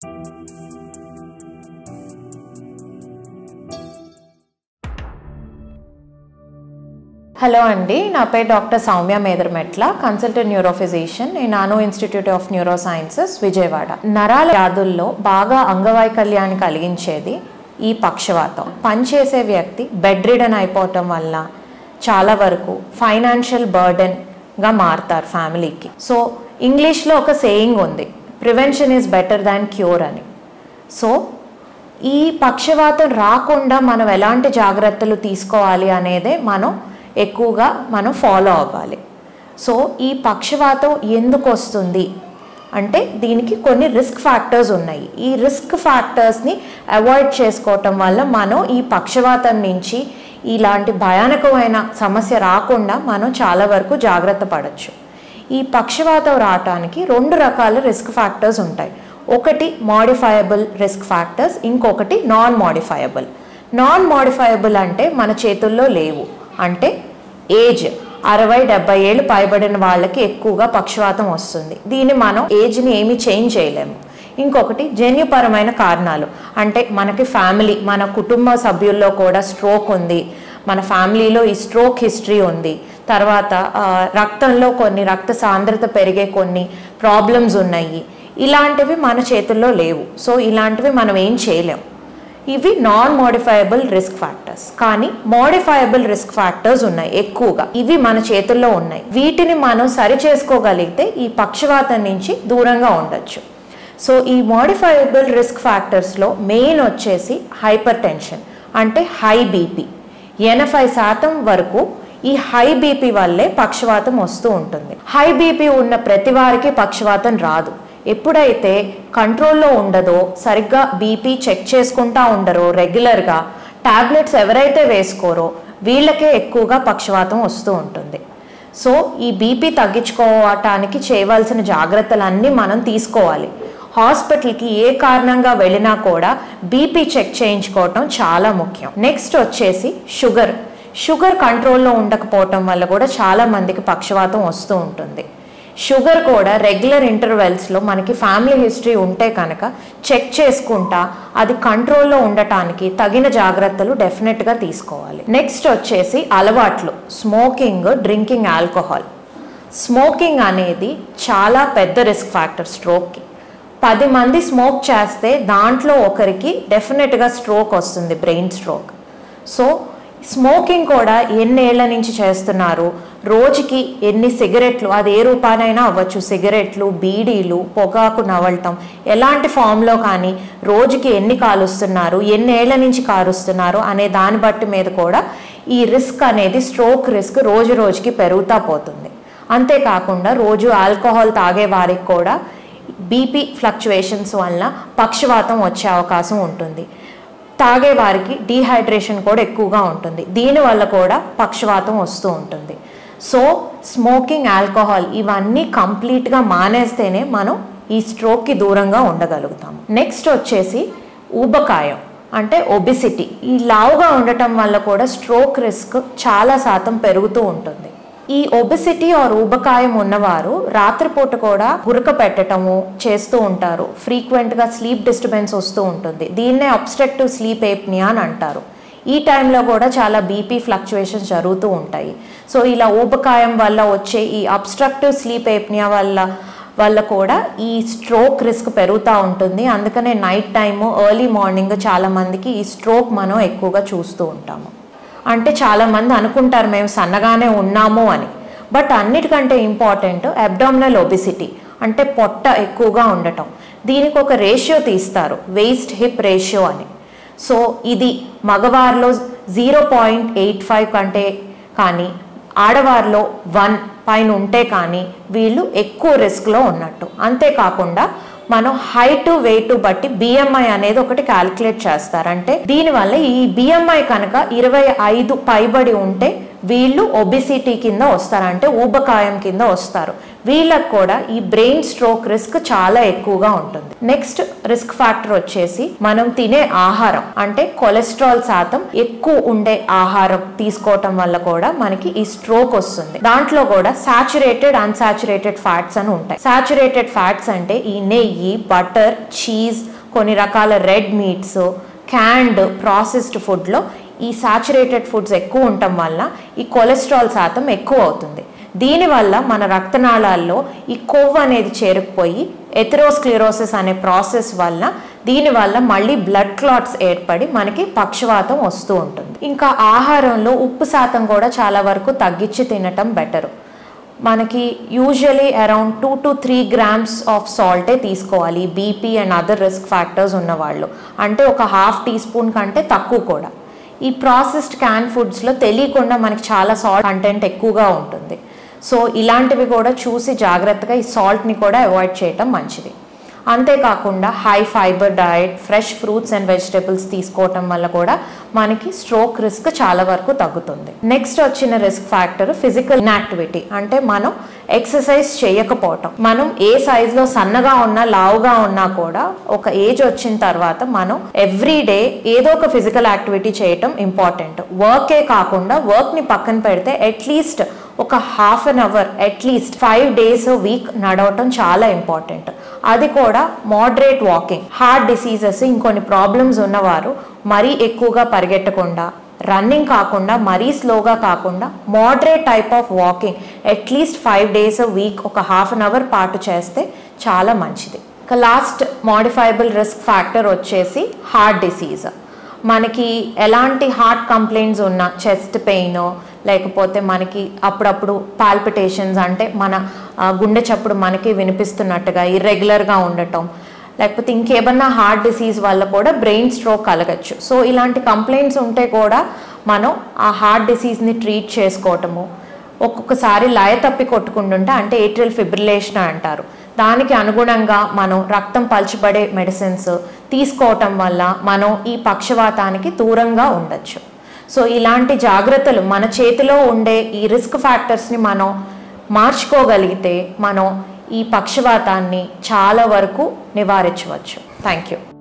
hello అండి నా పేరు doctor Soumya Medarametla consultant neurophysician నేను nano institute of neurosciences Vijayawada నరాల వ్యాధుల్లో బాగా అంగవైకల్యాన్ని కలిగించేది ఈ పక్షవాతం పనిచేసే వ్యక్తి బెడ్ రిడన్ అయిపోవటం వల్ల చాలా వరకు ఫైనాన్షియల్ బర్డెన్గా మారుతారు ఫ్యామిలీకి సో ఇంగ్లీష్లో ఒక సేయింగ్ ఉంది prevention is better than cure అని సో ఈ పక్షవాతం రాకుండా మనం ఎలాంటి జాగ్రత్తలు తీసుకోవాలి అనేదే మనం ఎక్కువగా మనం ఫాలో అవ్వాలి సో ఈ పక్షవాతం ఎందుకు వస్తుంది అంటే దీనికి కొన్ని రిస్క్ ఫ్యాక్టర్స్ ఉన్నాయి ఈ రిస్క్ ఫ్యాక్టర్స్ని అవాయిడ్ చేసుకోవటం వల్ల మనం ఈ పక్షవాతం నుంచి ఇలాంటి భయానకమైన సమస్య రాకుండా మనం చాలా వరకు జాగ్రత్త పడవచ్చు ఈ పక్షవాతం రావటానికి రెండు రకాల రిస్క్ ఫ్యాక్టర్స్ ఉంటాయి ఒకటి మాడిఫైయబుల్ రిస్క్ ఫ్యాక్టర్స్ ఇంకొకటి నాన్ మాడిఫైయబుల్ నాన్ మాడిఫైయబుల్ అంటే మన చేతుల్లో లేవు అంటే ఏజ్ అరవై డెబ్బై ఏళ్ళు పైబడిన వాళ్ళకి ఎక్కువగా పక్షవాతం వస్తుంది దీన్ని మనం ఏజ్ని ఏమీ చేంజ్ చేయలేము ఇంకొకటి జన్యుపరమైన కారణాలు అంటే మనకి ఫ్యామిలీ మన కుటుంబ సభ్యుల్లో కూడా స్ట్రోక్ ఉంది మన ఫ్యామిలీలో ఈ స్ట్రోక్ హిస్టరీ ఉంది తర్వాత ఆ, రక్తంలో కొన్ని రక్త సాంద్రత పెరిగే కొన్ని ప్రాబ్లమ్స్ ఉన్నాయి ఇలాంటివి మన చేతుల్లో లేవు సో ఇలాంటివి మనం ఏం చేయలేం ఇవి నాన్ మోడిఫైయబుల్ రిస్క్ ఫ్యాక్టర్స్ కానీ మోడిఫైయబుల్ రిస్క్ ఫ్యాక్టర్స్ ఉన్నాయి ఎక్కువగా ఇవి మన చేతుల్లో ఉన్నాయి వీటిని మనం సరి చేసుకోగలిగితే ఈ పక్షవాతం నుంచి దూరంగా ఉండొచ్చు సో ఈ మోడిఫైయబుల్ రిస్క్ ఫ్యాక్టర్స్లో మెయిన్ వచ్చేసి హైపర్ టెన్షన్ అంటే హై బీపీ ఎనభై శాతం వరకు ఈ హై బీపీ వల్లే పక్షవాతం వస్తూ ఉంటుంది హై బీపీ ఉన్న ప్రతి వారికి పక్షవాతం రాదు ఎప్పుడైతే కంట్రోల్లో ఉండదో సరిగ్గా బీపీ చెక్ చేసుకుంటా ఉండరో రెగ్యులర్గా టాబ్లెట్స్ ఎవరైతే వేసుకోరో వీళ్ళకే ఎక్కువగా పక్షవాతం వస్తూ ఉంటుంది సో ఈ బీపీ తగ్గించుకోవటానికి చేయవలసిన జాగ్రత్తలన్నీ మనం తీసుకోవాలి హాస్పిటల్కి ఏ కారణంగా వెళ్ళినా కూడా బీపీ చెక్ చేయించుకోవటం చాలా ముఖ్యం నెక్స్ట్ వచ్చేసి షుగర్ షుగర్ కంట్రోల్లో ఉండకపోవటం వల్ల కూడా చాలా మందికి పక్షవాతం వస్తూ ఉంటుంది షుగర్ కూడా రెగ్యులర్ ఇంటర్వెల్స్లో మనకి ఫ్యామిలీ హిస్టరీ ఉంటే కనుక చెక్ చేసుకుంటా అది కంట్రోల్లో ఉండటానికి తగిన జాగ్రత్తలు డెఫినెట్గా తీసుకోవాలి నెక్స్ట్ వచ్చేసి అలవాట్లు స్మోకింగ్ డ్రింకింగ్ ఆల్కహాల్ స్మోకింగ్ అనేది చాలా పెద్ద రిస్క్ ఫ్యాక్టర్ స్ట్రోక్కి పది మంది స్మోక్ చేస్తే దాంట్లో ఒకరికి డెఫినెట్గా స్ట్రోక్ వస్తుంది బ్రెయిన్ స్ట్రోక్ సో స్మోకింగ్ కూడా ఎన్నేళ్ల నుంచి చేస్తున్నారు రోజుకి ఎన్ని సిగరెట్లు అది ఏ రూపానైనా అవ్వచ్చు సిగరెట్లు బీడీలు పొగాకు నవలటం ఎలాంటి ఫామ్లో కానీ రోజుకి ఎన్ని కాలుస్తున్నారు ఎన్నేళ్ల నుంచి కారుస్తున్నారు అనే దాన్ని బట్టి మీద కూడా ఈ రిస్క్ అనేది స్ట్రోక్ రిస్క్ రోజు రోజుకి పెరుగుతా పోతుంది అంతేకాకుండా రోజు ఆల్కహాల్ తాగే వారికి కూడా బీపీ ఫ్లక్చువేషన్స్ వల్ల పక్షవాతం వచ్చే అవకాశం ఉంటుంది తాగే వారికి డీహైడ్రేషన్ కూడా ఎక్కువగా ఉంటుంది దీనివల్ల కూడా పక్షవాతం వస్తూ ఉంటుంది సో స్మోకింగ్ ఆల్కహాల్ ఇవన్నీ కంప్లీట్గా మానేస్తేనే మనం ఈ స్ట్రోక్కి దూరంగా ఉండగలుగుతాం నెక్స్ట్ వచ్చేసి ఊబకాయం అంటే ఒబిసిటీ ఈ లావుగా ఉండటం వల్ల కూడా స్ట్రోక్ రిస్క్ చాలా శాతం పెరుగుతూ ఉంటుంది ఈ ఒబిసిటీ ఆర్ ఊబకాయం ఉన్నవారు రాత్రిపూట కూడా గురక పెట్టటము చేస్తూ ఉంటారు ఫ్రీక్వెంట్గా స్లీప్ డిస్టర్బెన్స్ వస్తూ ఉంటుంది దీన్నే అబ్స్ట్రక్టివ్ స్లీప్ ఏప్నియా అని అంటారు ఈ టైంలో కూడా చాలా బీపీ ఫ్లక్చువేషన్స్ జరుగుతూ ఉంటాయి సో ఇలా ఊబకాయం వల్ల వచ్చే ఈ అబ్స్ట్రక్టివ్ స్లీప్ ఏప్నియా వల్ల వల్ల కూడా ఈ స్ట్రోక్ రిస్క్ పెరుగుతూ ఉంటుంది అందుకనే నైట్ టైము ఎర్లీ మార్నింగ్ చాలామందికి ఈ స్ట్రోక్ మనం ఎక్కువగా చూస్తూ ఉంటాము అంటే చాలామంది అనుకుంటారు మేము సన్నగానే ఉన్నాము అని బట్ అన్నిటికంటే ఇంపార్టెంట్ అబ్డామినల్ ఒబిసిటీ అంటే పొట్ట ఎక్కువగా ఉండటం దీనికి ఒక రేషియో తీస్తారు వేస్ట్ హిప్ రేషియో అని సో ఇది మగవారిలో జీరో పాయింట్ ఎయిట్ ఫైవ్ కంటే కానీ ఆడవారిలో వన్ పైన ఉంటే కానీ వీళ్ళు ఎక్కువ రిస్క్లో ఉన్నట్టు అంతేకాకుండా మనం హైట్ వెయిట్ బట్టి బిఎంఐ అనేది ఒకటి క్యాలిక్యులేట్ చేస్తారు అంటే దీనివల్ల ఈ బిఎంఐ కనుక ఇరవై ఐదు పైబడి ఉంటే వీళ్ళు ఒబిసిటీ కింద వస్తారు అంటే ఊబకాయం కింద వస్తారు వీళ్ళకు కూడా ఈ బ్రెయిన్ స్ట్రోక్ రిస్క్ చాలా ఎక్కువగా ఉంటుంది నెక్స్ట్ రిస్క్ ఫ్యాక్టర్ వచ్చేసి మనం తినే ఆహారం అంటే కొలెస్ట్రాల్ శాతం ఎక్కువ ఉండే ఆహారం తీసుకోవటం వల్ల కూడా మనకి ఈ స్ట్రోక్ వస్తుంది దాంట్లో కూడా సాచురేటెడ్ అన్సాచురేటెడ్ ఫ్యాట్స్ అని ఉంటాయి సాచురేటెడ్ ఫ్యాట్స్ అంటే ఈ నెయ్యి బటర్ చీజ్ కొన్ని రకాల రెడ్ మీట్స్ క్యాండ్ ప్రాసెస్డ్ ఫుడ్లో ఈ సాచురేటెడ్ ఫుడ్స్ ఎక్కువ ఉండటం వల్ల ఈ కొలెస్ట్రాల్ శాతం ఎక్కువ అవుతుంది దీనివల్ల మన రక్తనాళాల్లో ఈ కొవ్వు అనేది చేరుకుపోయి ఎథెరోస్క్లిరోసిస్ అనే ప్రాసెస్ వల్ల దీనివల్ల మళ్ళీ బ్లడ్ క్లాట్స్ ఏర్పడి మనకి పక్షవాతం వస్తూ ఉంటుంది ఇంకా ఆహారంలో ఉప్పు శాతం కూడా చాలా వరకు తగ్గించి తినటం బెటరు మనకి usually around two to three grams of సాల్టే తీసుకోవాలి BP and other risk factors ఉన్నవాళ్ళు అంటే ఒక హాఫ్ టీ స్పూన్ కంటే తక్కువ కూడా ఈ ప్రాసెస్డ్ క్యాన్ ఫుడ్స్లో తెలియకుండా మనకి చాలా సాల్ట్ కంటెంట్ ఎక్కువగా ఉంటుంది సో ఇలాంటివి కూడా చూసి జాగ్రత్తగా ఈ సాల్ట్ని కూడా అవాయిడ్ చేయటం మంచిది అంతేకాకుండా high fibre diet fresh fruits and vegetables తీసుకోవటం వల్ల కూడా మనకి స్ట్రోక్ రిస్క్ చాలా వరకు తగ్గుతుంది నెక్స్ట్ వచ్చిన రిస్క్ ఫ్యాక్టర్ ఫిజికల్ ఇన్యాక్టివిటీ అంటే మనం ఎక్సర్సైజ్ చేయకపోవటం మనం ఏ సైజులో సన్నగా ఉన్నా లావుగా ఉన్నా కూడా ఒక ఏజ్ వచ్చిన తర్వాత మనం ఎవ్రీ డే ఏదో ఒక ఫిజికల్ యాక్టివిటీ చేయటం ఇంపార్టెంట్ వర్కే కాకుండా వర్క్ని పక్కన పెడితే అట్లీస్ట్ ఒక half an hour at least five days week నడవటం చాలా ఇంపార్టెంట్ అది కూడా మోడరేట్ వాకింగ్ హార్ట్ డిసీజెస్ ఇంకొన్ని ప్రాబ్లమ్స్ ఉన్నవారు మరీ ఎక్కువగా పరిగెట్టకుండా రన్నింగ్ కాకుండా మరీ స్లోగా కాకుండా moderate type of walking at least five days week ఒక హాఫ్ అన్ అవర్ పాటు చేస్తే చాలా మంచిది ఇక లాస్ట్ మోడిఫైబుల్ రిస్క్ ఫ్యాక్టర్ వచ్చేసి హార్ట్ డిసీజ్ మనకి ఎలాంటి హార్ట్ కంప్లైంట్స్ ఉన్నా చెస్ట్ పెయిన్ లేకపోతే మనకి అప్పుడప్పుడు పాల్పిటేషన్స్ అంటే మన ఆ, గుండె చప్పుడు మనకి వినిపిస్తున్నట్టుగా ఇర్రెగ్యులర్గా ఉండటం లేకపోతే ఇంకేమన్నా హార్ట్ డిసీజ్ వల్ల కూడా బ్రెయిన్ స్ట్రోక్ కలగచ్చు సో ఇలాంటి కంప్లైంట్స్ ఉంటే కూడా మనం ఆ హార్ట్ డిసీజ్ని ట్రీట్ చేసుకోవటము ఒక్కొక్కసారి లయ తప్పి కొట్టుకుంటుంటే అంటే ఏట్రియల్ ఫిబ్రిలేషన్ అంటారు దానికి అనుగుణంగా మనం రక్తం పల్చబడే మెడిసిన్స్ తీసుకోవటం వల్ల మనం ఈ పక్షవాతానికి దూరంగా ఉండొచ్చు సో ఇలాంటి జాగ్రత్తలు మన చేతిలో ఉండే ఈ రిస్క్ ఫ్యాక్టర్స్ని మనం మార్చుకోగలిగితే మనం ఈ పక్షవాతాన్ని చాలా వరకు నివారించవచ్చు థ్యాంక్ యూ